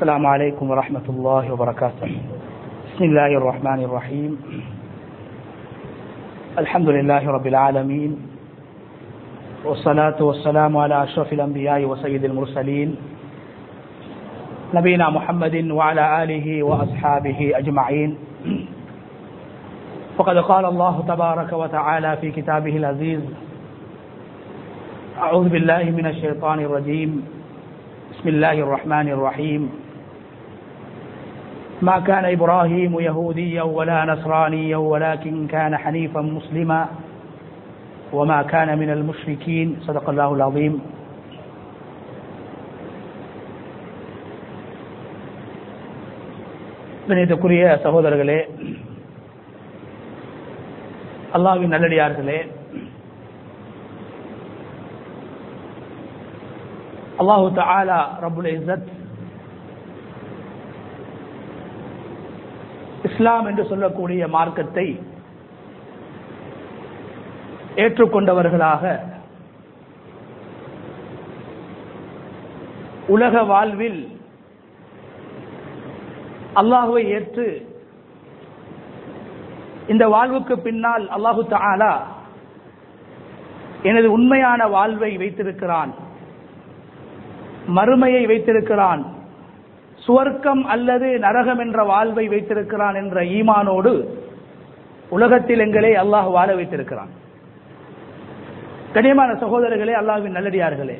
السلام عليكم ورحمة الله وبركاته بسم الله الرحمن الرحيم الحمد لله رب العالمين والصلاة والسلام على أشرف الأنبياء وسيد المرسلين نبينا محمد وعلى آله وأصحابه أجمعين فقد قال الله تبارك وتعالى في كتابه العزيز أعوذ بالله من الشيطان الرجيم بسم الله الرحمن الرحيم ما كان إبراهيم يهوديا ولا نصرانيا ولكن كان حنيفا مسلما وما كان من المشركين صدق الله العظيم கணிதக்குரிய சகோதரர்களே அல்லாவின் நல்லடியார்களே அல்லாஹு தாலா ரபுல் இசத் இஸ்லாம் என்று சொல்லக்கூடிய மார்க்கத்தை ஏற்றுக்கொண்டவர்களாக உலக வாழ்வில் அல்லாஹுவை ஏற்று இந்த வாழ்வுக்கு பின்னால் அல்லாஹு தாலா எனது உண்மையான வாழ்வை வைத்திருக்கிறான் மறுமையை வைத்திருக்கிறான் சுவர்க்கம் அல்லது நரகம் என்ற வாழ்வை வைத்திருக்கிறான் என்ற ஈமானோடு உலகத்தில் எங்களை அல்லாஹ் வாழ வைத்திருக்கிறான் கனியமான சகோதரர்களே அல்லாஹ்வின் நல்லடியார்களே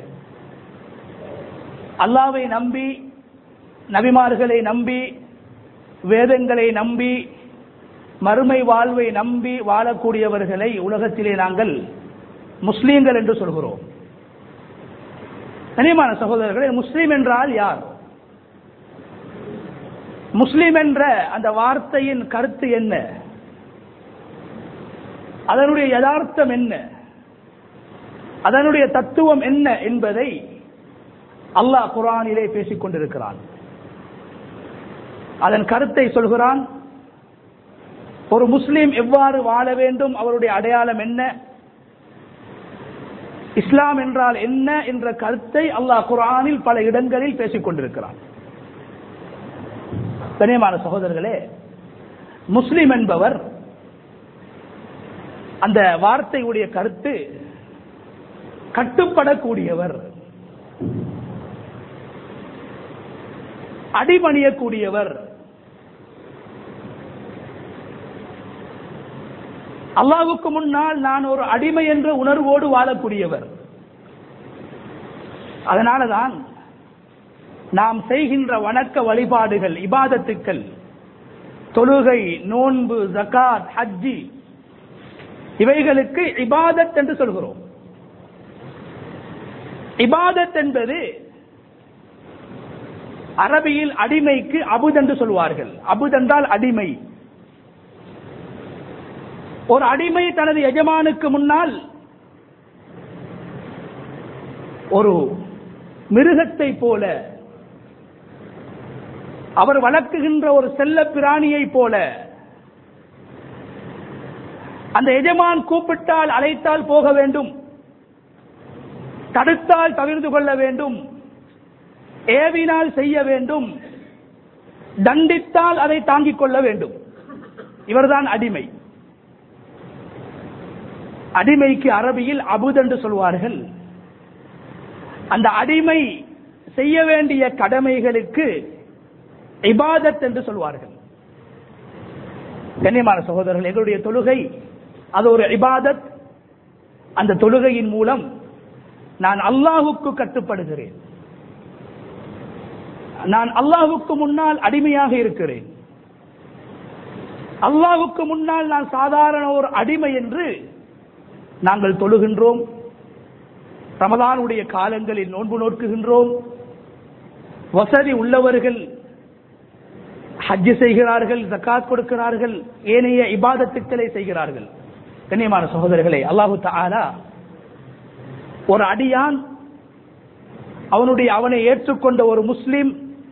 அல்லாவை நம்பி நபிமார்களை நம்பி வேதங்களை நம்பி மறுமை வாழ்வை நம்பி வாழக்கூடியவர்களை உலகத்திலே நாங்கள் முஸ்லீம்கள் என்று சொல்கிறோம் கனியமான சகோதரர்களே முஸ்லீம் என்றால் யார் முஸ்லீம் என்ற அந்த வார்த்தையின் கருத்து என்ன அதனுடைய யதார்த்தம் என்ன அதனுடைய தத்துவம் என்ன என்பதை அல்லாஹ் குரானிலே பேசிக் கொண்டிருக்கிறான் அதன் கருத்தை சொல்கிறான் ஒரு முஸ்லீம் எவ்வாறு வாழ வேண்டும் அவருடைய அடையாளம் என்ன இஸ்லாம் என்றால் என்ன என்ற கருத்தை அல்லாஹ் குரானில் பல இடங்களில் பேசிக் கொண்டிருக்கிறான் கனியமான சகோதரர்களே முஸ்லிம் என்பவர் அந்த வார்த்தையுடைய கருத்து கட்டுப்படக்கூடியவர் அடிபணியக்கூடியவர் அல்லாவுக்கு முன்னால் நான் ஒரு அடிமை என்ற உணர்வோடு வாழக்கூடியவர் அதனாலதான் நாம் செய்கின்ற வணக்க வழிபாடுகள் இபாதத்துக்கள் தொழுகை நோன்பு ஜக்காத் ஹஜ்ஜி இவைகளுக்கு இபாதத் என்று சொல்கிறோம் இபாதத் என்பது அரபியில் அடிமைக்கு அபுத் என்று சொல்வார்கள் அபுத் என்றால் அடிமை ஒரு அடிமை தனது எஜமானுக்கு முன்னால் ஒரு மிருகத்தை போல அவர் வளர்க்குகின்ற ஒரு செல்ல பிராணியை போல அந்த எஜமான் கூப்பிட்டால் அழைத்தால் போக வேண்டும் தடுத்தால் தவிர்த்து கொள்ள வேண்டும் ஏவினால் செய்ய வேண்டும் தண்டித்தால் அதை தாங்கிக் கொள்ள வேண்டும் இவர்தான் அடிமை அடிமைக்கு அரபியில் அபுத் என்று சொல்வார்கள் அந்த அடிமை செய்ய வேண்டிய கடமைகளுக்கு இபாதத் என்று சொல்வார்கள் கண்ணியமான சகோதரர்கள் எங்களுடைய தொழுகை அது ஒரு இபாதத் அந்த தொழுகையின் மூலம் நான் அல்லாஹுக்கு கட்டுப்படுகிறேன் நான் அல்லாஹுக்கு முன்னால் அடிமையாக இருக்கிறேன் அல்லாஹுக்கு முன்னால் நான் சாதாரண ஒரு அடிமை என்று நாங்கள் தொழுகின்றோம் ரமதானுடைய காலங்களில் நோன்பு நோக்குகின்றோம் வசதி உள்ளவர்கள் ஹஜ்ஜு செய்கிறார்கள் ஜக்காத் கொடுக்கிறார்கள் ஏனைய இபாதத்துக்களை செய்கிறார்கள் கண்ணியமான சகோதரர்களே அல்லாஹு தாலா ஒரு அடியான் அவனுடைய அவனை ஏற்றுக்கொண்ட ஒரு முஸ்லிம்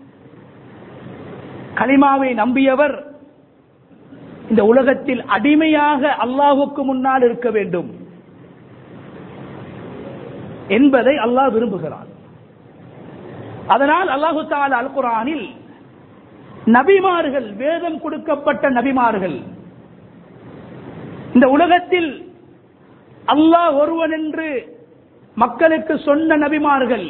கலிமாவை நம்பியவர் இந்த உலகத்தில் அடிமையாக அல்லாஹுக்கு முன்னால் இருக்க வேண்டும் என்பதை அல்லாஹ் விரும்புகிறான் அதனால் அல்லாஹு தாலா அல் குரானில் நபிமார்கள் வேதம் கொடுக்கப்பட்ட நபிமார்கள் இந்த உலகத்தில் அல்லாஹ் ஒருவன் என்று மக்களுக்கு சொன்ன நபிமார்கள்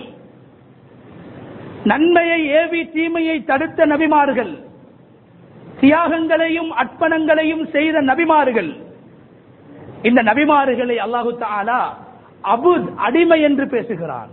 நன்மையை ஏவி தீமையை தடுத்த நபிமார்கள் தியாகங்களையும் அர்ப்பணங்களையும் செய்த நபிமார்கள் இந்த நபிமார்களை அல்லாஹு தாலா அபுத் அடிமை என்று பேசுகிறான்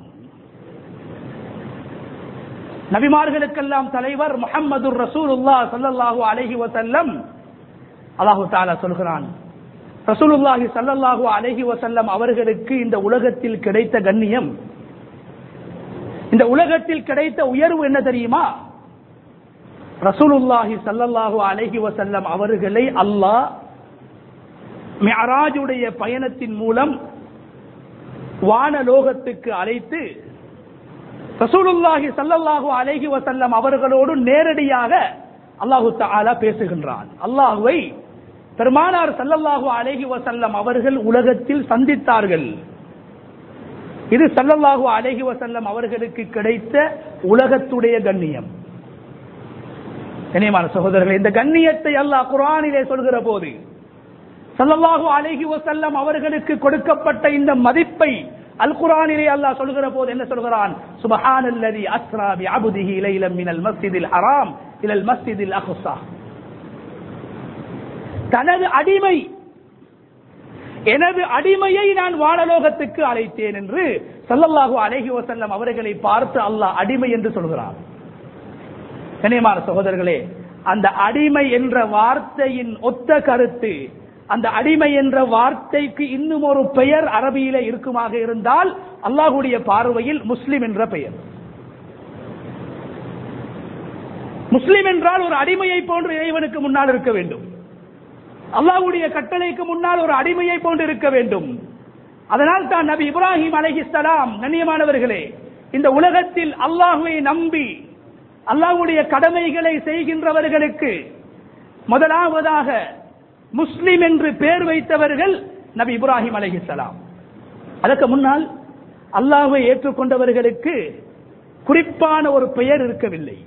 நபிமார்களுக்கெல்லாம் தலைவர் முகமது ரசூலுல்லா சல்லல்லாஹு அலைஹி வசல்லம் அல்லாஹு தாலா சொல்கிறான் ரசூலுல்லாஹி சல்லல்லாஹு அலைஹி வசல்லம் அவர்களுக்கு இந்த உலகத்தில் கிடைத்த கண்ணியம் இந்த உலகத்தில் கிடைத்த உயர்வு என்ன தெரியுமா ரசூலுல்லாஹி சல்லல்லாஹு அலைஹி வசல்லம் அவர்களை அல்லாஹ் மியராஜுடைய பயணத்தின் மூலம் வானலோகத்துக்கு அழைத்து ரசூலுல்லாஹி சல்லல்லாஹு அலைஹி வசல்லம் அவர்களோடு நேரடியாக அல்லாஹு தஆலா பேசுகின்றான் அல்லாஹுவை பெருமானார் சல்லல்லாஹு அலைஹி வசல்லம் அவர்கள் உலகத்தில் சந்தித்தார்கள் இது சல்லல்லாஹு அலைஹி வசல்லம் அவர்களுக்கு கிடைத்த உலகத்துடைய கண்ணியம் கண்ணியமான சகோதரர்கள் இந்த கண்ணியத்தை அல்லாஹ் குரானிலே சொல்கிற போது சல்லல்லாஹு அலைஹி வசல்லம் அவர்களுக்கு கொடுக்கப்பட்ட இந்த மதிப்பை அல் குரானிலே அல்லாஹ் சொல்கிற போது என்ன சொல்கிறான் சுபஹானல்லதி அஸ்ரா பி அபுதிஹி லைலம் மினல் மஸ்ஜிதில் ஹராம் இலல் மஸ்ஜிதில் அக்ஸா தனது அடிமை எனது அடிமையை நான் வானலோகத்துக்கு அழைத்தேன் என்று சல்லல்லாஹு அலைஹி வசல்லம் அவர்களை பார்த்து அல்லாஹ் அடிமை என்று சொல்கிறார் கனியமான சகோதரர்களே அந்த அடிமை என்ற வார்த்தையின் ஒத்த கருத்து அந்த அடிமை என்ற வார்த்தைக்கு இன்னும் ஒரு பெயர் அரபியில இருக்குமாக இருந்தால் அல்லாஹுடைய பார்வையில் முஸ்லிம் என்ற பெயர் முஸ்லிம் என்றால் ஒரு அடிமையை போன்று இறைவனுக்கு முன்னால் இருக்க வேண்டும் அல்லாஹ்வுடைய கட்டளைக்கு முன்னால் ஒரு அடிமையை போன்று இருக்க வேண்டும் அதனால் தான் நபி இப்ராஹிம் அலைஹிஸ்ஸலாம் கண்ணியமானவர்களே இந்த உலகத்தில் அல்லாஹுவை நம்பி அல்லாஹ்வுடைய கடமைகளை செய்கின்றவர்களுக்கு முதலாவதாக முஸ்லிம் என்று பெயர் வைத்தவர்கள் நபி இப்ராஹிம் அலைஹிஸ்ஸலாம் அதற்கு முன்னால் அல்லாஹ்வை ஏற்றுக்கொண்டவர்களுக்கு குறிப்பான ஒரு பெயர் இருக்கவில்லை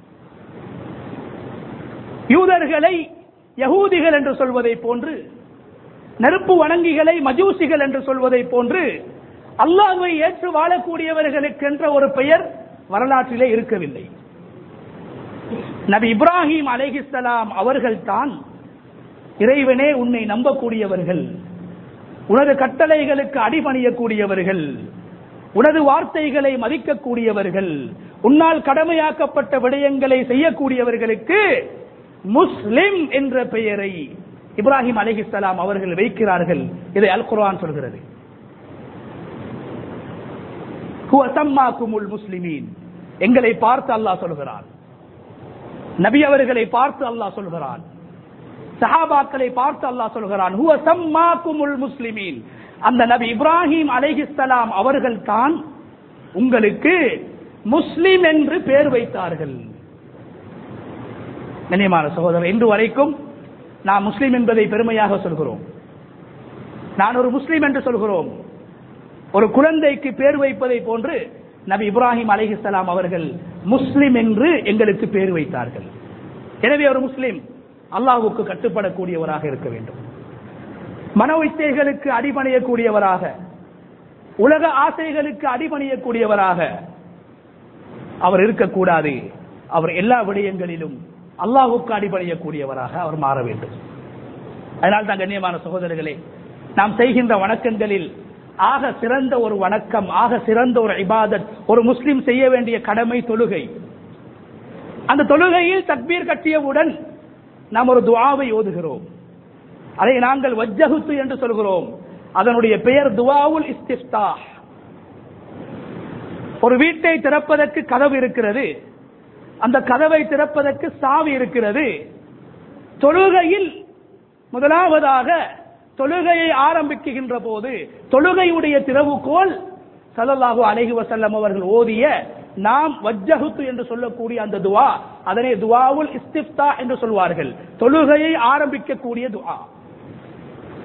யூதர்களை யகூதிகள் என்று சொல்வதை போன்று நெருப்பு வணங்கிகளை மஜூசிகள் என்று சொல்வதை போன்று அல்லாஹ்வை ஏற்று வாழக்கூடியவர்களுக்கென்ற ஒரு பெயர் வரலாற்றிலே இருக்கவில்லை நபி இப்ராஹிம் அலைஹிஸ்ஸலாம் அவர்கள்தான் இறைவனே உன்னை நம்பக்கூடியவர்கள் உனது கட்டளைகளுக்கு அடிபணியக்கூடியவர்கள் உனது வார்த்தைகளை மதிக்கக்கூடியவர்கள் உன்னால் கடமையாக்கப்பட்ட விடயங்களை செய்யக்கூடியவர்களுக்கு முஸ்லிம் என்ற பெயரை இப்ராஹிம் அலிஹிஸ்லாம் அவர்கள் வைக்கிறார்கள் இதை அல் குர்ஆன் சொல்கிறது ஹுவ சம்மாக்குமுல் முஸ்லிமீன் எங்களை பார்த்து அல்லாஹ் சொல்கிறான் நபி அவர்களை பார்த்து அல்லாஹ் சொல்கிறான் சஹாபாக்களை பார்த்து அல்லாஹ் சொல்கிறான் ஹுவ சம்மாக்குமுல் முஸ்லிமீன் அந்த நபி இப்ராஹிம் அலைஹிஸ்ஸலாம் அவர்கள் தான் உங்களுக்கு முஸ்லிம் என்று பெயர் வைத்தார்கள் கண்ணியமான சகோதரர் இன்று வரைக்கும் நான் முஸ்லிம் என்பதை பெருமையாக சொல்கிறோம் நான் ஒரு முஸ்லிம் என்று சொல்கிறோம் ஒரு குழந்தைக்கு பேர் வைப்பதை போன்று நபி இப்ராஹிம் அலைஹிஸ்ஸலாம் அவர்கள் முஸ்லிம் என்று எங்களுக்கு பேர் வைத்தார்கள் எனவே ஒரு முஸ்லிம் அல்லாஹ்வுக்கு கட்டுப்படக்கூடியவராக இருக்க வேண்டும் மனோ இச்சைகளுக்கு அடிபணியக்கூடியவராக உலக ஆசைகளுக்கு அடிபணியக்கூடியவராக அவர் இருக்கக்கூடாது அவர் எல்லா விடயங்களிலும் அல்லாஹுக்கு அடிபணியக்கூடியவராக அவர் மாற வேண்டும் அதனால் தான் கண்ணியமான சகோதரர்களே நாம் செய்கின்ற வணக்கங்களில் ஆக சிறந்த ஒரு வணக்கம் ஆக சிறந்த ஒரு இபாதத் ஒரு முஸ்லிம் செய்ய வேண்டிய கடமை தொழுகை அந்த தொழுகையில் தக்பீர் கட்டியவுடன் நாம் ஒரு துவாவை ஓதுகிறோம் அதை நாங்கள் வஜ்ஜகுத்து என்று சொல்கிறோம் அதனுடைய பெயர் துவாவுல் இஸ்திஃப்தா ஒரு வீட்டை திறப்பதற்கு கதவு இருக்கிறது அந்த கதவை திறப்பதற்கு சாவி இருக்கிறது தொழுகையில் முதலாவதாக தொழுகையை ஆரம்பிக்குகின்ற போது தொழுகையுடைய திறவுகோல் சல்லல்லாஹு அலைஹி வசல்லம் அவர்கள் ஓதிய நாம் வஜ்ஜகுத்து என்று சொல்லக்கூடிய அந்த துவா அதனை துவாவுல் இஸ்திஃப்தா என்று சொல்வார்கள் தொழுகையை ஆரம்பிக்கக்கூடிய துவா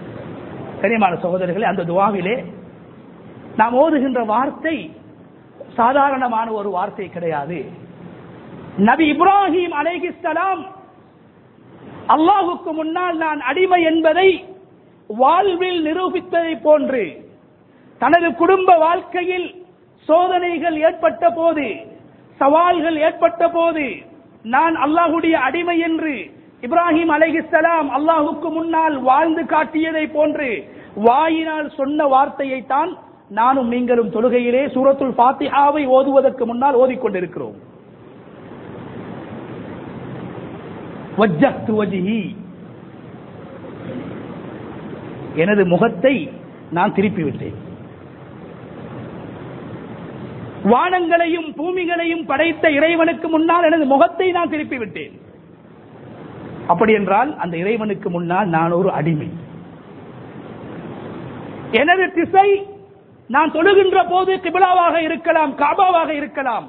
கனியமான சகோதரர்களே அந்த துவாவிலே நாம் ஓதுகின்ற வார்த்தை சாதாரணமான ஒரு வார்த்தை கிடையாது நபி இப்ராஹிம் அலைஹிஸ்ஸலாம் அல்லாஹுக்கு முன்னால் நான் அடிமை என்பதை வாழ்வில் நிரூபித்ததை போன்று தனது குடும்ப வாழ்க்கையில் சோதனைகள் ஏற்பட்ட போது சவால்கள் ஏற்பட்ட போது நான் அல்லாஹுடைய அடிமை என்று இப்ராஹிம் அலைஹிஸ்ஸலாம் அல்லாஹுக்கு முன்னால் வாழ்ந்து காட்டியதை போன்று வாயினால் சொன்ன வார்த்தையை தான் நானும் நீங்களும் தொழுகையிலே சூரத்துல் ஃபாத்திஹாவை ஓதுவதற்கு முன்னால் ஓதிக்கொண்டிருக்கிறோம் வஜ்ஜஹ்து வஜ்ஹி எனது முகத்தை நான் திருப்பி விட்டேன் வானங்களையும் பூமிகளையும் படைத்த இறைவனுக்கு முன்னால் எனது முகத்தை நான் திருப்பி விட்டேன் அப்படி என்றால் அந்த இறைவனுக்கு முன்னால் நான் ஒரு அடிமை எனது திசை நான் தொழுகின்ற போது கிபிலாவாக இருக்கலாம் காபாவாக இருக்கலாம்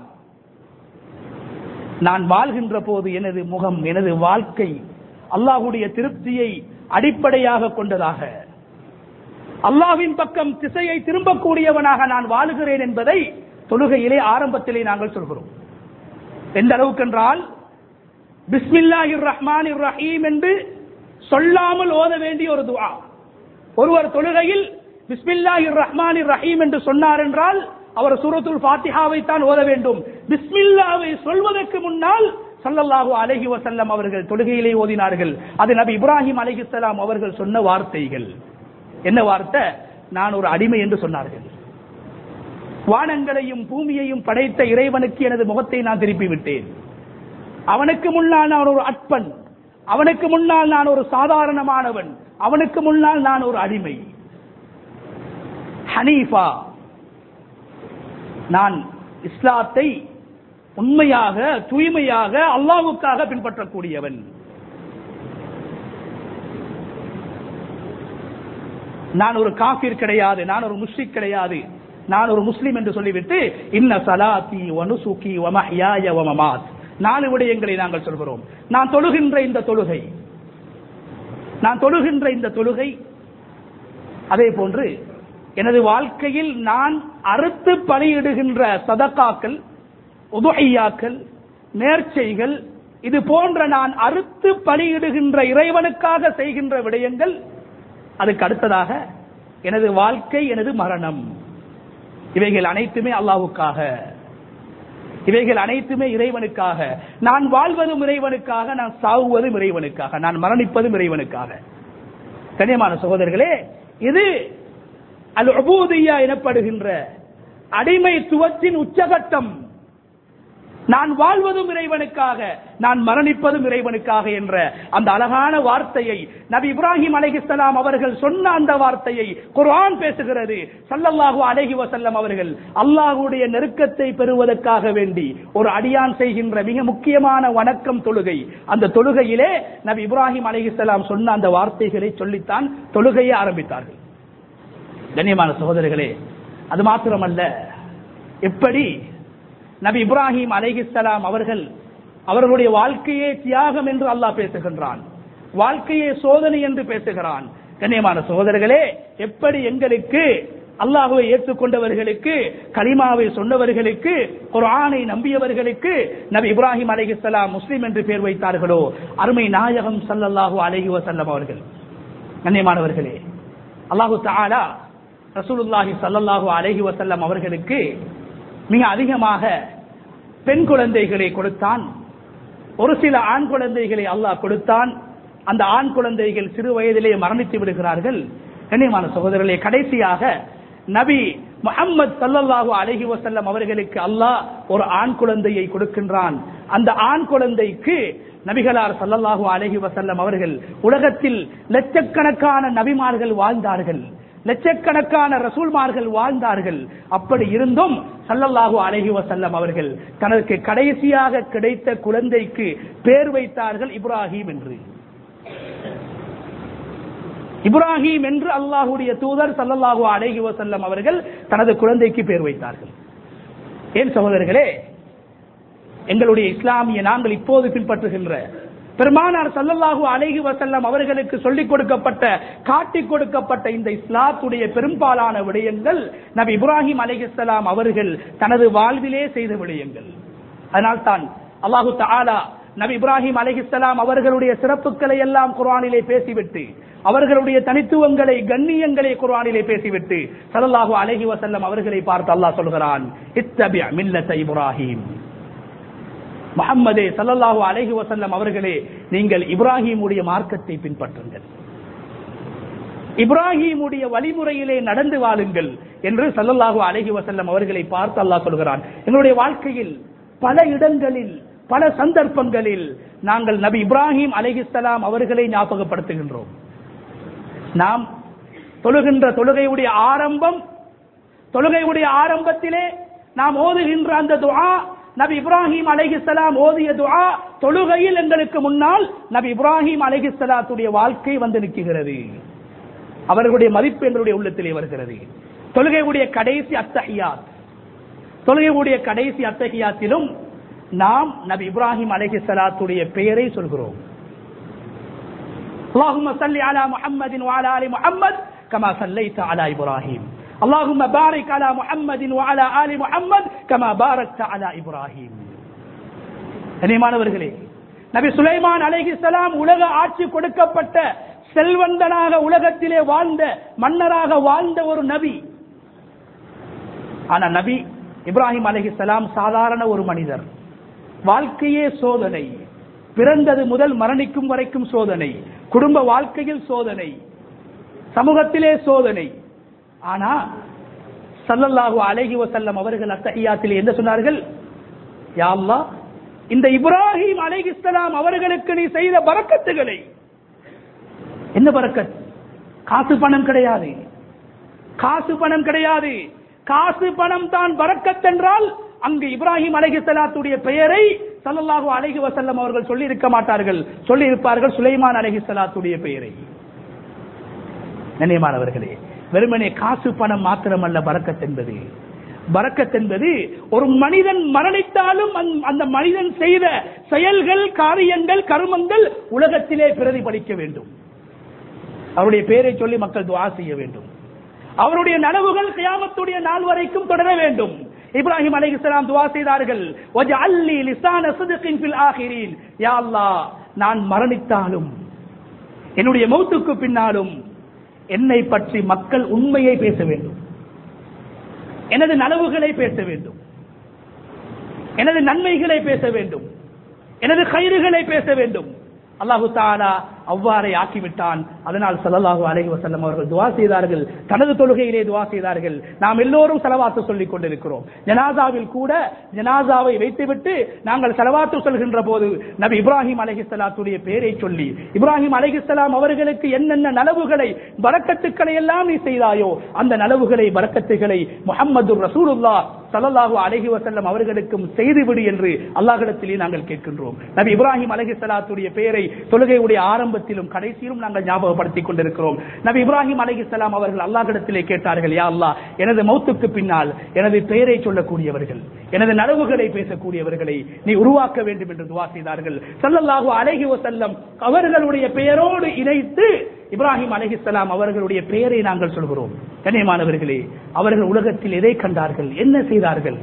நான் வாழ்கின்ற போது எனது முகம் எனது வாழ்க்கை அல்லாஹுடைய திருப்தியை அடிப்படையாக கொண்டதாக அல்லாஹ்வின் பக்கம் திசையை திரும்பக்கூடியவனாக நான் வாழுகிறேன் என்பதை தொழுகையிலே ஆரம்பத்திலே நாங்கள் சொல்கிறோம் எந்த அளவுக்கு என்றால் பிஸ்மில்லாஹிர் ரஹ்மானிர் ரஹீம் என்று சொல்லாமல் ஓத வேண்டிய ஒரு துஆ ஒருவர் தொழுகையில் பிஸ்மில்லாஹிர் ரஹ்மானிர் ரஹீம் என்று சொன்னார் என்றால் அவர் சூரத்துல் ஃபாத்திஹாவை தான் ஓத வேண்டும் பிஸ்மில்லாவை சொல்வதற்கு முன்னால் ஸல்லல்லாஹு அலைஹி வஸல்லம் அவர்கள் தொழுகையிலே ஓதினார்கள் அது நபி இப்ராஹிம் அலைஹிஸ்ஸலாம் அவர்கள் சொன்ன வார்த்தைகள் என்ன வார்த்தை நான் ஒரு அடிமை என்று சொன்னார்கள் வானங்களையும் பூமியையும் படைத்த இறைவனுக்கு எனது முகத்தை நான் திருப்பி விட்டேன் அவனுக்கு முன்னால் நான் ஒரு அற்பன் அவனுக்கு முன்னால் நான் ஒரு சாதாரணமானவன் அவனுக்கு முன்னால் நான் ஒரு அடிமை ஹனீஃபா நான் இஸ்லாத்தை உண்மையாக தூய்மையாக அல்லாவுக்காக பின்பற்றக்கூடியவன் நான் ஒரு காஃபிர் கிடையாது நான் ஒரு முஸ்லிக் கிடையாது நான் ஒரு முஸ்லிம் என்று சொல்லிவிட்டு இன்ன சலாத்தி வனுசுகி வமஹ்யாய வமமாத் நாலு விடயங்களை நாங்கள் சொல்கிறோம் நான் தொழுகின்ற இந்த தொழுகை நான் தொழுகின்ற இந்த தொழுகை அதே போன்று எனது வாழ்க்கையில் நான் அறுத்து பலியிடுகின்ற சதக்காக்கள் உதுஐயாக்கள் நேர்ச்சைகள் இது போன்ற நான் அறுத்து பலியிடுகின்ற இறைவனுக்காக செய்கின்ற விடயங்கள் அதுக்கு அடுத்ததாக எனது வாழ்க்கை எனது மரணம் இவைகள் அனைத்துமே அல்லாவுக்காக இவைகள் அனைத்துமே இறைவனுக்காக நான் வாழ்வதும் இறைவனுக்காக நான் சாவுவதும் இறைவனுக்காக நான் மரணிப்பதும் இறைவனுக்காக கண்ணியமான சகோதரர்களே இது அல் உபூதியா எனப்படுகின்ற அடிமைத்துவத்தின் உச்சகட்டம் நான் வாழ்வதும் இறைவனுக்காக நான் மரணிப்பதும் இறைவனுக்காக என்ற அந்த அழகான வார்த்தையை நபி இப்ராஹிம் அலைஹிஸ்ஸலாம் அவர்கள் சொன்ன அந்த வார்த்தையை குர்ஆன் பேசுகிறது ஸல்லல்லாஹு அலைஹி வஸல்லம் அவர்கள் அல்லாஹ்வுடைய நெருக்கத்தை பெறுவதற்காக வேண்டி ஒரு அடியான் செய்கின்ற மிக முக்கியமான வணக்கம் தொழுகை அந்த தொழுகையிலே நபி இப்ராஹிம் அலைஹிஸ்ஸலாம் சொன்ன அந்த வார்த்தைகளை சொல்லித்தான் தொழுகையை ஆரம்பித்தார்கள் கண்ணியமான சகோதரர்களே அது மாத்திரமல்ல எப்படி நபி இப்ராஹிம் அலைஹிஸ்ஸலாம் அவர்கள் அவர்களுடைய வாழ்க்கையே தியாகம் என்று அல்லாஹ் பேசுகின்றான் வாழ்க்கையே சோதனை என்று பேசுகிறான் கண்ணியமான சகோதரர்களே எப்படி எங்களுக்கு அல்லாஹுவை ஏற்றுக்கொண்டவர்களுக்கு கலிமாவை சொன்னவர்களுக்கு குர்ஆனை நம்பியவர்களுக்கு நபி இப்ராஹிம் அலைஹிஸ்ஸலாம் முஸ்லிம் என்று பேர் வைத்தார்களோ அருமை நாயகம் ஸல்லல்லாஹு அலைஹி வஸல்லம் அவர்கள் கண்ணியமானவர்களே அல்லாஹு தஆலா ரசூலுல்லாஹி ஸல்லல்லாஹு அலைஹி வஸல்லம் அவர்களுக்கு மிக அதிகமாக பெண் குழந்தைகளை கொடுத்தான் ஒரு சில ஆண் குழந்தைகளை அல்லாஹ் கொடுத்தான் அந்த ஆண் குழந்தைகள் சிறு வயதிலே மரணித்து விடுகிறார்கள் கண்ணியமான சகோதரர்களே கடைசியாக நபி முஹம்மது சல்லல்லாஹு அலைஹி வஸல்லம் அவர்களுக்கு அல்லாஹ் ஒரு ஆண் குழந்தையை கொடுக்கின்றான் அந்த ஆண் குழந்தைக்கு நபிகளார் சல்லல்லாஹு அலைஹி வஸல்லம் அவர்கள் உலகத்தில் லட்சக்கணக்கான நபிமார்கள் வாழ்ந்தார்கள் லட்சக்கணக்கான ரசூல்மார்கள் வாழ்ந்தார்கள் அப்படி இருந்தும் சல்லல்லாஹு அலைஹி வஸல்லம் அவர்கள் தனக்கு கடைசியாக கிடைத்த குழந்தைக்கு பேர் வைத்தார்கள் இப்ராஹிம் என்று இப்ராஹிம் என்று அல்லாஹுடைய தூதர் சல்லல்லாஹு அலைஹி வஸல்லம் அவர்கள் தனது குழந்தைக்கு பேர் வைத்தார்கள் ஏன் சகோதரர்களே எங்களுடைய இஸ்லாமிய நாங்கள் இப்போது பின்பற்றுகின்ற பெருமானார் சல்லல்லாஹு அலைஹி வசல்லம் அவர்களுக்கு சொல்லிக் கொடுக்கப்பட்ட காட்டிக் கொடுக்கப்பட்ட இந்த இஸ்லாத்துடைய பெரும்பாலான விடயங்கள் நபி இப்ராஹிம் அலைஹிஸ்ஸலாம் அவர்கள் தனது வாழ்விலே செய்த விடயங்கள் அதனால் தான் அல்லாஹு தஆலா நபி இப்ராஹிம் அலைஹிஸ்ஸலாம் அவர்களுடைய சிறப்புகளை எல்லாம் குர்ஆனிலே பேசிவிட்டு அவர்களுடைய தனித்துவங்களை கண்ணியங்களை குர்ஆனிலே பேசிவிட்டு ஸல்லல்லாஹு அலைஹி வஸல்லம் அவர்களை பார்த்து அல்லாஹ் சொல்கிறான் இத்தபி மில்லத இப்ராஹிம் முஹம்மதே ஸல்லல்லாஹு அலைஹி வஸல்லம் அவர்களே நீங்கள் இப்ராஹிமுடைய மார்க்கத்தை பின்பற்றுங்கள் இப்ராஹிமுடைய வழிமுறையிலே நடந்து வாழுங்கள் என்று ஸல்லல்லாஹு அலைஹி வஸல்லம் அவர்களை பார்த்து அல்லாஹ் சொல்கிறான் எங்களுடைய வாழ்க்கையில் பல இடங்களில் பல சந்தர்ப்பங்களில் நாங்கள் நபி இப்ராஹிம் அலைஹிஸ்ஸலாம் அவர்களை ஞாபகப்படுத்துகின்றோம் நாம் தொழுகின்ற தொழுகையுடைய ஆரம்பம் தொழுகையுடைய ஆரம்பத்திலே நாம் ஓதுகின்ற அந்த துஆ நபி இப்ராஹிம் அலைஹிஸ்ஸலாம் ஓதிய துஆ தொழுகையில் எங்களுக்கு முன்னால் நபி இப்ராஹிம் அலைஹிஸ்ஸலாத்துடைய வாழ்க்கை வந்து நிற்கிறது அவர்களுடைய மதிப்பு எங்களுடைய உள்ளத்திலே வருகிறது தொழுகையுடைய கடைசி அத்தஹியாத் தொழுகையுடைய கடைசி அத்தஹியாத்திலும் நாம் நபி இப்ராஹிம் அலைஹிஸ்ஸலாத்துடைய பெயரை சொல்கிறோம் اللهم صل على محمد وعلى ال محمد كما صليت على ابراهيم اللهم بارك على محمد وعلى ال محمد كما باركت على ابراهيم கனிமானவர்களே நபி சுலைமான் அலைஹிஸ்ஸலாம் உலக ஆட்சி கொடுக்கப்பட்ட செல்வந்தனாக உலகத்திலே வாழ்ந்த மன்னராக வாழ்ந்த ஒரு நபி ஆனா நபி இப்ராஹிம் அலைஹிஸ்ஸலாம் சாதாரண ஒரு மனிதர் வாழ்க்கையே சோதனை பிறந்தது முதல் மரணிக்கும் வரைக்கும் சோதனை குடும்ப வாழ்க்கையில் சோதனை சமூகத்திலே சோதனை ஆனா சல்லல்லாஹு அலைஹி வஸல்லம் அவர்கள் அத்தஹியாத்திலே என்ன சொன்னார்கள் யா அல்லாஹ் இந்த இப்ராஹிம் அலைஹிஸ்ஸலாம் அவர்களுக்கு நீ செய்த பரக்கத்துகளை என்ன பரக்கத் காசு பணம் கிடையாது காசு பணம் கிடையாது காசு பணம் தான் பரக்கத் என்றால் அங்கு இப்ராஹிம் அலைஹிஸ்ஸலாத்துடைய பெயரை சல்லல்லாஹு அலைஹி வஸல்லம் அவர்கள் சொல்லி இருக்க மாட்டார்கள் சொல்லி இருப்பார்கள் சுலைமான் அலைஹிஸ்ஸலாத்துடைய பெயரை கண்ணியமானவர்களே வெறுமனே காசு பணம் மாத்திரமல்ல பரக்கத் என்பது பரக்கத் என்பது ஒரு மனிதன் மரணித்தாலும் அந்த- அந்த மனிதன் செய்த செயல்கள் காரியங்கள் கர்மங்கள் உலகத்திலே பிரதிபலிக்க வேண்டும் அவருடைய பெயரை சொல்லி மக்கள் துஆ செய்ய வேண்டும் அவருடைய நனவுகள் கியாமத்துடைய நாள் வரைக்கும் தொடர வேண்டும் இப்ராஹிம் அலைஹிஸ்ஸலாம் துஆ செய்தார்கள் வஜஅல்லி லிசான சித்கின் ஃபில் ஆகிரீன் யா அல்லாஹ் நான் மரணித்தாலும் என்னுடைய மௌத்துக்கு பின்னாலும் என்னை பற்றி மக்கள் உண்மையை பேச வேண்டும் எனது நனவுகளை பேச வேண்டும் எனது நன்மைகளை பேச வேண்டும் எனது கயிறுகளை பேச வேண்டும் அல்லாஹு தாலா அவ்வாறே ஆக்கிவிட்டான் அதனால் ஸல்லல்லாஹு அலைஹி வஸல்லம் அவர்கள் துஆ செய்தார்கள் தனது தொழுகையிலே துஆ செய்தார்கள் நாம் எல்லோரும் செலவாத்து சொல்லிக் கொண்டிருக்கிறோம் ஜனாசாவில் கூட ஜனாசாவை வைத்துவிட்டு நாங்கள் செலவாத்து சொல்கின்ற போது நபி இப்ராஹிம் அலைஹிஸ்ஸலாத்துடைய பெயரை சொல்லி இப்ராஹிம் அலைஹிஸ்ஸலாம் அவர்களுக்கு என்னென்ன நலவுகளை பரக்கத்துக்களை எல்லாம் நீ செய்தாயோ அந்த நலவுகளை பரக்கத்துகளை முஹம்மது ரசூலுல்லாஹ் ஸல்லல்லாஹு அலைஹி வஸல்லம் அவர்களுக்கும் செய்துவிடு என்று அல்லாஹ்விடத்திலே நாங்கள் கேட்கின்றோம் நபி இப்ராஹிம் அலைஹிஸ்ஸலாத்துடைய பெயரை தொழுகையுடைய ஆரம்பத்திலும் கடைசியிலும் நாங்கள் ஞாபகப்படுத்திக் கொண்டிருக்கிறோம் நபி இப்ராஹிம் அலைஹிஸ்ஸலாம் அவர்கள் அல்லாஹ்விடத்திலே கேட்டார்கள் யா அல்லாஹ் எனது மௌத்துக்கு பின்னால் எனது பெயரை சொல்லக்கூடியவர்கள் எனது நனவுகளை பேசக்கூடியவர்களை நீ உருவாக்க வேண்டும் என்று துவா செய்தார்கள் ஸல்லல்லாஹு அலைஹி வஸல்லம் அவர்களுடைய பெயரோடு இணைத்து இப்ராஹிம் அலைஹிஸ்ஸலாம் அவர்களுடைய பெயரை நாங்கள் சொல்கிறோம் கண்ணியமானவர்களே அவர்கள் உலகத்தில் எதை கண்டார்கள் என்ன செய்தார்கள்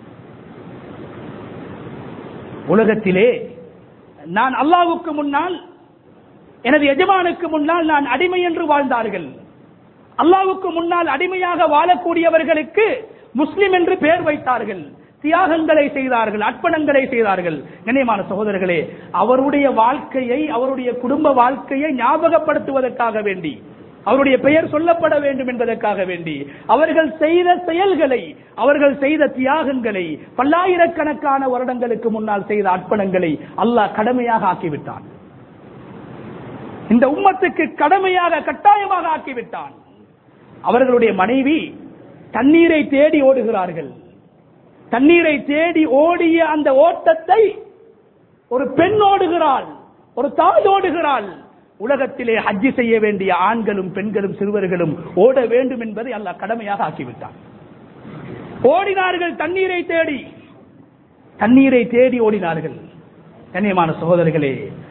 உலகத்திலே நான் அல்லாஹ்வுக்கு முன்னால் எனது எஜமானுக்கு முன்னால் நான் அடிமை என்று வாழ்ந்தார்கள் அல்லாஹ்வுக்கு முன்னால் அடிமையாக வாழக்கூடியவர்களுக்கு முஸ்லிம் என்று பெயர் வைத்தார்கள் தியாகங்களை செய்தார்கள் அர்ப்பணங்களை செய்தார்கள் கண்ணியமான சகோதரர்களே அவருடைய வாழ்க்கையை அவருடைய குடும்ப வாழ்க்கையை ஞாபகப்படுத்துவதற்காக வேண்டி அவருடைய பெயர் சொல்லப்பட வேண்டும் என்பதற்காக வேண்டி அவர்கள் செய்த செயல்களை அவர்கள் செய்த தியாகங்களை பல்லாயிரக்கணக்கான வருடங்களுக்கு முன்னால் செய்த அர்ப்பணங்களை அல்லாஹ் கடமையாக ஆக்கிவிட்டான் இந்த உம்மத்துக்கு கடமையாக கட்டாயமாக ஆக்கிவிட்டான் அவர்களுடைய மனைவி தண்ணீரை தேடி ஓடுகிறார்கள் தண்ணீரை தேடி ஓடிய அந்த ஓட்டத்தை ஒரு பெண் ஓடுகிறாள் ஒரு தாய் ஓடுகிறாள் உலகத்திலே ஹஜ்ஜி செய்ய வேண்டிய ஆண்களும் பெண்களும் சிறுவர்களும் ஓட வேண்டும் என்பதை அல்லாஹ் கடமையாக ஆக்கிவிட்டான் ஓடினார்கள் தண்ணீரை தேடி தண்ணீரை தேடி ஓடினார்கள் கண்ணியமான சகோதரர்களே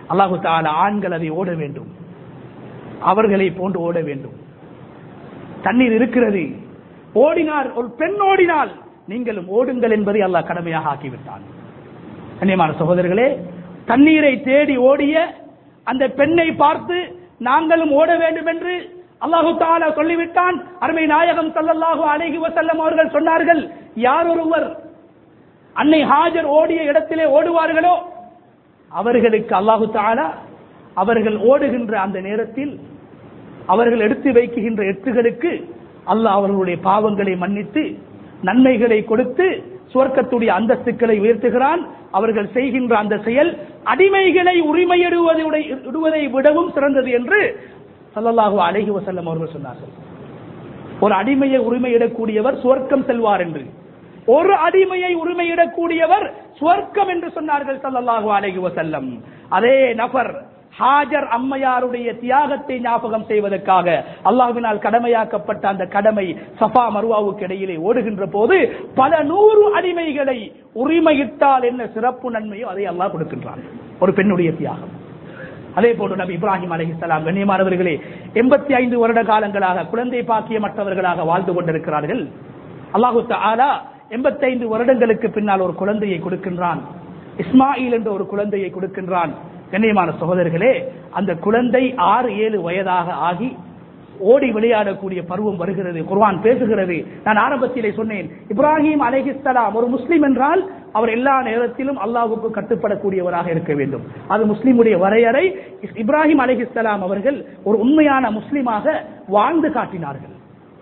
அல்லாஹு தாலா ஆண்கள் அதை ஓட வேண்டும் அவர்களை போன்று ஓட வேண்டும் தண்ணீர் இருக்கிறது ஓடினார் ஒரு பெண் ஓடினால் நீங்களும் ஓடுங்கள் என்பதை அல்லாஹ் கடமையாக ஆக்கிவிட்டான் கண்ணியமான சகோதரர்களே தண்ணீரை தேடி ஓடிய அந்த பெண்ணை பார்த்து நாங்களும் ஓட வேண்டும் என்று அல்லாஹு தாலா சொல்லிவிட்டான் அருமை நாயகம் ஸல்லல்லாஹு அலைஹி வஸல்லம் அவர்கள் சொன்னார்கள் யார் ஒருவர் அன்னை ஹாஜர் ஓடிய இடத்திலே ஓடுவார்களோ அவர்களுக்கு அல்லாஹு தாலா அவர்கள் ஓடுகின்ற அந்த நேரத்தில் அவர்கள் எடுத்து வைக்குகின்ற எட்டுகளுக்கு அல்லாஹ் அவர்களுடைய பாவங்களை மன்னித்து நன்மைகளை கொடுத்து சுவர்க்கத்துடைய அந்தஸ்துக்களை உயர்த்துகிறான் அவர்கள் செய்கின்ற அந்த செயல் அடிமைகளை உரிமையிடுவதை இடுவதை விடவும் சிறந்தது என்று ஸல்லல்லாஹு அலைஹி வஸல்லம் அவர்கள் சொன்னார்கள் ஒரு அடிமையை உரிமையிடக்கூடியவர் சுவர்க்கம் செல்வார் என்று ஒரு அடிமையை உரிமையிடக்கூடியவர் சுவர்க்கம் என்று சொன்னார்கள் ஸல்லல்லாஹு அலைஹி வஸல்லம் அதே நபர் ஹாஜர் அம்மையாருடைய தியாகத்தை ஞாபகம் செய்வதற்காக அல்லாஹ்வினால் கடமையாக்கப்பட்ட அந்த கடமை சஃபா மருவாவுக்கு இடையிலே ஓடுகின்ற போது பல நூறு அடிமைகளை உரிமையிட்டால் என்ன சிறப்பு நன்மையோ அதை அல்லாஹ் கொடுக்கின்றான் ஒரு பெண்ணுடைய தியாகம் அதே போன்று நபி இப்ராஹிம் அலைஹிஸ்ஸலாம் கண்ணியமானவர்களே எண்பத்தி ஐந்து வருட காலங்களாக குழந்தை பாக்கியமற்றவர்களாக வாழ்ந்து கொண்டிருக்கிறார்கள் அல்லாஹு தஆலா எண்பத்தைந்து வருடங்களுக்கு பின்னால் ஒரு குழந்தையை கொடுக்கின்றான் இஸ்மாயில் என்ற ஒரு குழந்தையை கொடுக்கின்றான் கண்ணியமான சகோதரர்களே அந்த குழந்தை ஆறு ஏழு வயதாக ஆகி ஓடி விளையாடக்கூடிய பருவம் வருகிறது குர்ஆன் பேசுகிறது நான் ஆரம்பத்திலே சொன்னேன் இப்ராஹிம் அலைஹிஸ்ஸலாம் ஒரு முஸ்லிம் என்றால் அவர் எல்லா நேரத்திலும் அல்லாஹ்வுக்கு கட்டுப்படக்கூடியவராக இருக்க வேண்டும் அது முஸ்லிமுடைய வரையறை இப்ராஹிம் அலைஹிஸ்ஸலாம் அவர்கள் ஒரு உண்மையான முஸ்லிமாக வாழ்ந்து காட்டினார்கள்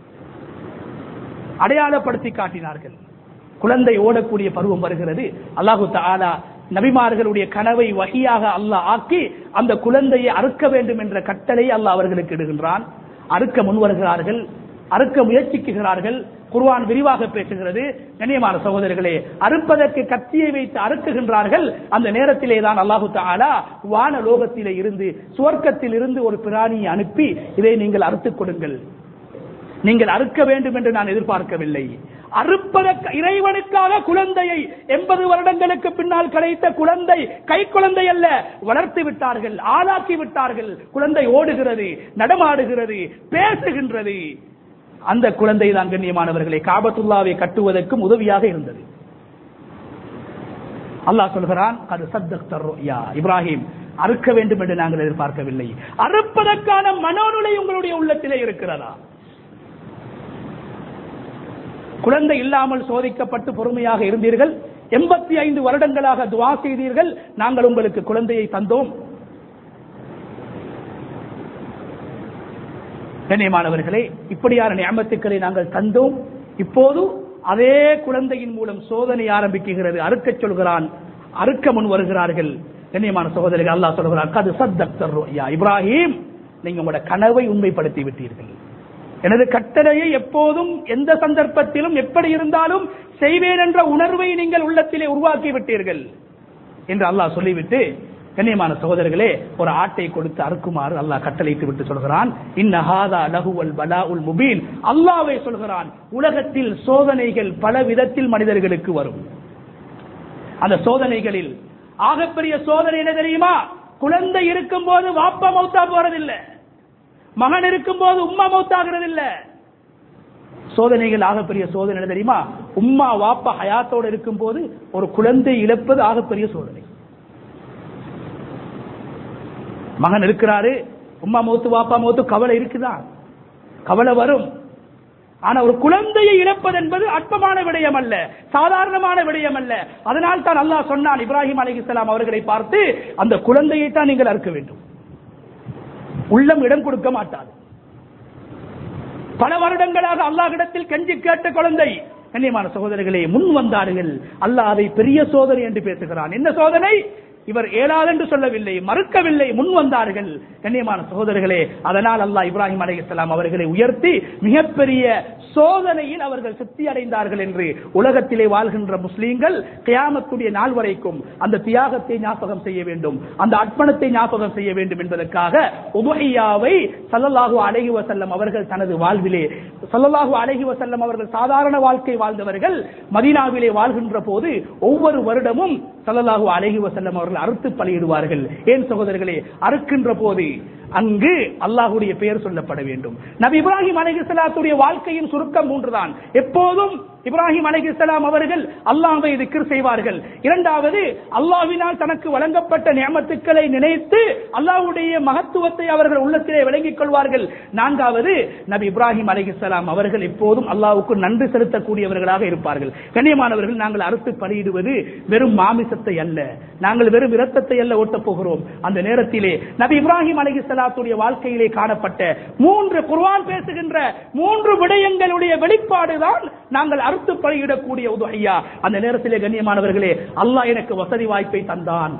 அடையாளப்படுத்தி காட்டினார்கள் குழந்தை ஓடக்கூடிய பருவம் வருகிறது அல்லாஹு தஆலா நபிமார்களுடைய கனவை வகையாக அல்லாஹ் ஆக்கி அந்த குழந்தையை அறுக்க வேண்டும் என்ற கட்டளை அல்லாஹ் அவர்களுக்கு இடுகின்றான் அறுக்க முன்வருகிறார்கள் அறுக்க முயற்சிக்குகிறார்கள் குர்ஆன் விரிவாக பேசுகிறது கண்ணியமான சகோதரர்களே அறுப்பதற்கு கத்தியை வைத்து அறுக்குகின்றார்கள் அந்த நேரத்திலே தான் அல்லாஹு தஆலா வான லோகத்திலே இருந்து சுவர்க்கத்தில் இருந்து ஒரு பிராணியை அனுப்பி இதை நீங்கள் அறுத்துக் கொடுங்கள் நீங்கள் அறுக்க வேண்டும் என்று நான் எதிர்பார்க்கவில்லை அறுப்பதற்கு இறைவனுக்காக குழந்தையை எண்பது வருடங்களுக்கு பின்னால் கிடைத்த குழந்தை கை குழந்தை அல்ல வளர்த்து விட்டார்கள் ஆளாக்கி விட்டார்கள் குழந்தை ஓடுகிறது நடமாடுகிறது பேசுகின்றது அந்த குழந்தை தான் கண்ணியமானவர்களை காபத்துல்லாவை கட்டுவதற்கும் உதவியாக இருந்தது அல்லாஹ் சொல்கிறான் அது சத்தர் இப்ராஹிம் அறுக்க வேண்டும் என்று நாங்கள் எதிர்பார்க்கவில்லை அறுப்பதற்கான மனோநிலை உங்களுடைய உள்ளத்திலே இருக்கிறதா குழந்தை இல்லாமல் சோதிக்கப்பட்டு பொறுமையாக இருந்தீர்கள் எண்பத்தி ஐந்து வருடங்களாக துவா செய்தீர்கள் நாங்கள் உங்களுக்கு குழந்தையை தந்தோம் கண்ணியமானவர்களே இப்படியான நியமத்துக்களை நாங்கள் தந்தோம் இப்போது அதே குழந்தையின் மூலம் சோதனை ஆரம்பிக்குகிறது அறுக்கச் சொல்கிறான் அறுக்க முன் வருகிறார்கள் கண்ணியமான சகோதரிகள் அல்லாஹ் சொல்கிறார் கது சத்தர் இப்ராஹிம் நீங்க உங்களோட கனவை உண்மைப்படுத்தி விட்டீர்கள் எனது கட்டளையை எப்போதும் எந்த சந்தர்ப்பத்திலும் எப்படி இருந்தாலும் செய்வேன் என்ற உணர்வை நீங்கள் உள்ளத்திலே உருவாக்கி விட்டீர்கள் என்று அல்லாஹ் சொல்லிவிட்டு கண்ணியமான சகோதரர்களே ஒரு ஆட்டை கொடுத்து அறுக்குமாறு அல்லாஹ் கட்டளையிட்டு விட்டு சொல்கிறான் இன்னஹாதா லகுவல் பலாஉல் முபீன் அல்லாஹ்வே சொல்கிறான் உலகத்தில் சோதனைகள் பல விதத்தில் மனிதர்களுக்கு வரும் அந்த சோதனைகளில் ஆகப்பெரிய சோதனை என்ன தெரியுமா குழந்தை இருக்கும் போது வாப்பா மௌத்தா போறதில்லை மகன் இருக்கும் போது உம்மா மௌத்தாகிறது இல்ல சோதனைகள் ஆகப்பெரிய சோதனை என்ன தெரியுமா உம்மா வாப்பா ஹயாத்தோடு இருக்கும் போது ஒரு குழந்தை இழப்பது ஆகப்பெரிய சோதனை மகன் இருக்கிறாரு உம்மா மௌத்து வாப்பா மௌத்து கவலை இருக்குதான் கவலை வரும் ஆனா ஒரு குழந்தையை இழப்பது என்பது அற்பமான விடயம் அல்ல சாதாரணமான விடயம் அல்ல அதனால் தான் அல்லாஹ் சொன்னான் இப்ராஹிம் அலிஹிஸ்லாம் அவர்களை பார்த்து அந்த குழந்தையை தான் நீங்கள் அறுக்க வேண்டும் உள்ளம் இடம் கொடுக்க மாட்டாது பல வருடங்களாக அல்லாஹ்விடத்தில் கெஞ்சி கேட்ட குழந்தை கண்ணியமான சகோதரர்களே முன் வந்தார்கள் அல்லாஹ் அதை பெரிய சோதனை என்று பேசுகிறான் என்ன சோதனை இவர் ஏழாது என்று சொல்லவில்லை மறுக்கவில்லை முன் வந்தார்கள் கண்ணியமான சகோதரர்களே அதனால் அல்லாஹ் இப்ராஹிம் அலைஹிஸ்ஸலாம் அவர்களை உயர்த்தி மிகப்பெரிய சோதனையில் அவர்கள் சித்தி அடைந்தார்கள் என்று உலகத்திலே வாழ்கின்ற முஸ்லீம்கள் கியாமத்துடைய நாள் வரைக்கும் அந்த தியாகத்தை ஞாபகம் செய்ய வேண்டும் அந்த அர்ப்பணத்தை ஞாபகம் செய்ய வேண்டும் என்பதற்காக உபஹியாவை சல்லல்லாஹு அலைஹி வஸல்லம் அவர்கள் தனது வாழ்விலே சல்லல்லாஹு அலைஹி வஸல்லம் அவர்கள் சாதாரண வாழ்க்கை வாழ்ந்தவர்கள் மதீனாவிலே வாழ்கின்ற போது ஒவ்வொரு வருடமும் சல்லல்லாஹு அலைஹி வஸல்லம் அவர்கள் அறுத்து பலியிடுவார்கள் ஏன் சகோதரர்களே அறுக்கின்ற போது அங்கு அல்லாஹ்வுடைய பெயர் சொல்லப்பட வேண்டும் நபி இப்ராஹிம் அலைஹிஸ்ஸலாத்துடைய வாழ்க்கையின் சுருக்கம் மூன்றுதான் எப்போதும் இப்ராஹிம் அலைஹிஸ்ஸலாம் அவர்கள் அல்லாஹ்வை திக்ர் செய்வார்கள் இரண்டாவது அல்லாஹ்வினால் தனக்கு வழங்கப்பட்ட நியமத்துக்களை நினைத்து அல்லாஹ்வுடைய மகத்துவத்தை அவர்கள் உள்ளத்திலே விளங்கிக் கொள்வார்கள் நான்காவது நபி இப்ராஹிம் அலைஹிஸ்ஸலாம் அவர்கள் எப்போதும் அல்லாஹ்வுக்கு நன்றி செலுத்தக்கூடியவர்களாக இருப்பார்கள் கண்ணியமானவர்கள் நாங்கள் அறுத்து பலியிடுவது வெறும் மாமிசத்தை அல்ல நாங்கள் வெறும் இரத்தத்தை அல்ல ஓட்டப் போகிறோம் அந்த நேரத்திலே நபி இப்ராஹிம் அலைஹிஸ்ஸலாத்துடைய வாழ்க்கையிலே காணப்பட்ட மூன்று குர்ஆன் பேசுகின்ற மூன்று விடயங்களுடைய வெளிப்பாடுதான் நாங்கள் அறுத்து பலியிடக்கூடிய உதவியா அந்த நேரத்திலே கண்ணியமானவர்களே அல்லாஹ் எனக்கு வசதி வாய்ப்பை தந்தான்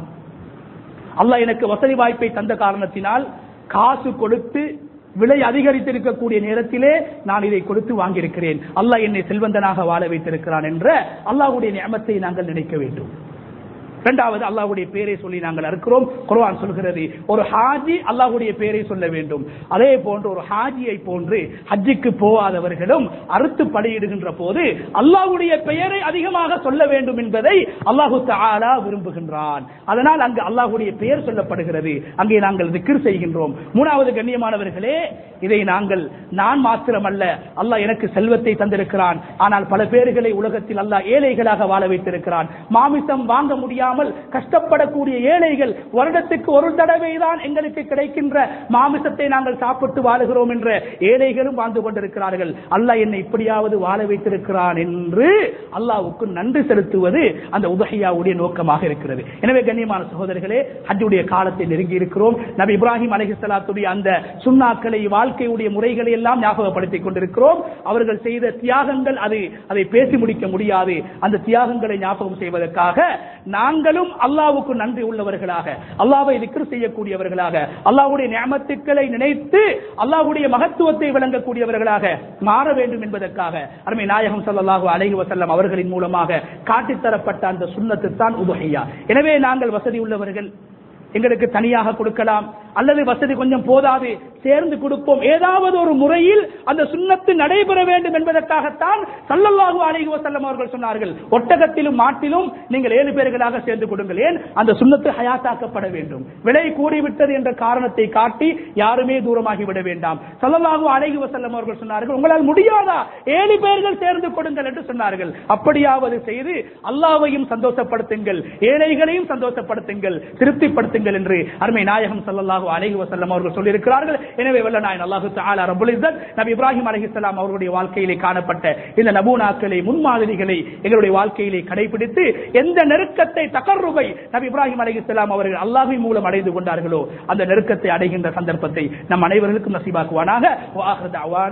அல்லாஹ் எனக்கு வசதி வாய்ப்பை தந்த காரணத்தினால் காசு கொடுத்து விலை அதிகரித்திருக்கக்கூடிய நேரத்திலே நான் இதை கொடுத்து வாங்கியிருக்கிறேன் அல்லாஹ் என்னை செல்வந்தனாக வாழ வைத்திருக்கிறான் என்ற அல்லாஹ்வுடைய நியமத்தை நாங்கள் நினைக்க வேண்டும் இரண்டாவது அல்லாஹ்வுடைய பேரை சொல்லி நாங்கள் அறுக்கிறோம் குர்ஆன் சொல்கிறது ஒரு ஹாஜி அல்லாஹ்வுடைய பேரை சொல்ல வேண்டும் அதே போன்று ஒரு ஹாஜியை போன்று ஹஜ்ஜுக்கு போகாதவர்களும் அறுத்து பலியிடுகின்ற போது அல்லாஹ்வுடைய பெயரை அதிகமாக சொல்ல வேண்டும் என்பதை அல்லாஹு தஆலா விரும்புகின்றான் அதனால் அங்கு அல்லாஹ்வுடைய பெயர் சொல்லப்படுகிறது அங்கே நாங்கள் திக்ர் செய்கின்றோம் மூணாவது கண்ணியமானவர்களே இதை நாங்கள் நான் மாத்திரமல்ல அல்லாஹ் எனக்கு செல்வத்தை தந்திருக்கிறான் ஆனால் பல பேர்களை உலகத்தில் அல்லாஹ் ஏழைகளாக வாழ வைத்திருக்கிறான் மாமிசம் வாங்க முடியாமல் கஷ்டப்படக்கூடிய ஏழைகள் வருடத்துக்கு ஒரு தடவை தான் எங்களுக்கு கிடைக்கின்ற மாமிசத்தை நாங்கள் சாப்பிட்டு வாழுகிறோம் என்ற ஏழைகளும் வாழ்ந்து கொண்டிருக்கிறார்கள் அல்லாஹ் என்னை இப்படியாவது வாழ வைத்திருக்கிறான் என்று அல்லாஹ்வுக்கு நன்றி செலுத்துவது அந்த உதகையாவுடைய நோக்கமாக இருக்கிறது எனவே கண்ணியமான சகோதரர்களே ஹஜ்ஜுடைய காலத்தை நெருங்கி இருக்கிறோம் நபி இப்ராஹிம் அலைஹிஸ்ஸலாத்துடைய அந்த சுண்ணாக்களை வாழ்க்கையுடைய முறைகளை எல்லாம் ஞாபகப்படுத்திக் கொண்டிருக்கிறோம் அவர்கள் செய்த தியாகங்கள் அது அதை பேசி முடிக்க முடியாது அந்த தியாகங்களை ஞாபகம் செய்வதற்காக நாங்களும் அல்லாஹ்வுக்கு நன்றி உள்ளவர்களாக அல்லாஹ்வை திக்ர் செய்யக்கூடியவர்களாக அல்லாஹ்வுடைய நியமத்துக்களை நினைத்து அல்லாஹ்வுடைய மகத்துவத்தை விளங்கக்கூடியவர்களாக மாற வேண்டும் என்பதற்காக அருமை நாயகம் ஸல்லல்லாஹு அலைஹி வஸல்லம் அவர்களின் மூலமாக காட்டித் தரப்பட்ட அந்த சுன்னத்து தான் உதுஹியா எனவே நாங்கள் வசதி உள்ளவர்கள் எங்களுக்கு தனியாக கொடுக்கலாம் அல்லது வசதி கொஞ்சம் போதாது சேர்ந்து கொடுப்போம் ஏதாவது ஒரு முறையில் அந்த சுண்ணத்து நடைபெற வேண்டும் என்பதற்காகத்தான் சல்லல்லாஹு அலைஹி வஸல்லம் அவர்கள் சொன்னார்கள் ஒட்டகத்திலும் மாட்டிலும் நீங்கள் ஏழு பேர்களாக சேர்ந்து கொடுங்கள் ஏன் அந்த சுண்ணத்து ஹயாத்தாக்கப்பட வேண்டும் விலை கூடிவிட்டது என்ற காரணத்தை காட்டி யாருமே தூரமாகி விட வேண்டாம் சல்லல்லாஹு அலைஹி வஸல்லம் அவர்கள் சொன்னார்கள் உங்களால் முடியாதா ஏழு பேர்கள் சேர்ந்து கொடுங்கள் என்று சொன்னார்கள் அப்படியாவது செய்து அல்லாஹ்வையும் சந்தோஷப்படுத்துங்கள் ஏழைகளையும் சந்தோஷப்படுத்துங்கள் திருப்திப்படுத்துங்கள் என்று அருமை நாயகம் ஸல்லல்லாஹு அலைஹி வஸல்லம் அவர்கள் சொல்லியிருக்கிறார்கள் எனவே வல்ல நாயன் அல்லாஹு தஆலா ரப்பல் இஸ்ஸத் நபி இப்ராஹிம் அலைஹிஸ்ஸலாம் அவர்களுடைய வாழ்க்கையிலே காணப்பட்ட இந்த நபூனாக்களை முன்மாதிரிகளை எங்களுடைய வாழ்க்கையிலே கடைபிடித்து எந்த நெருக்கத்தை தகர்ருபை நபி இப்ராஹிம் அலைஹிஸ்ஸலாம் அவர்கள் அல்லாஹ்வின் மூலம் அடைந்து கொண்டார்களோ அந்த நெருக்கத்தை அடைகின்ற சந்தர்ப்பத்தை நம் அனைவருக்கும் நசீபாக்குவானாக வாஹிர் தஅவானா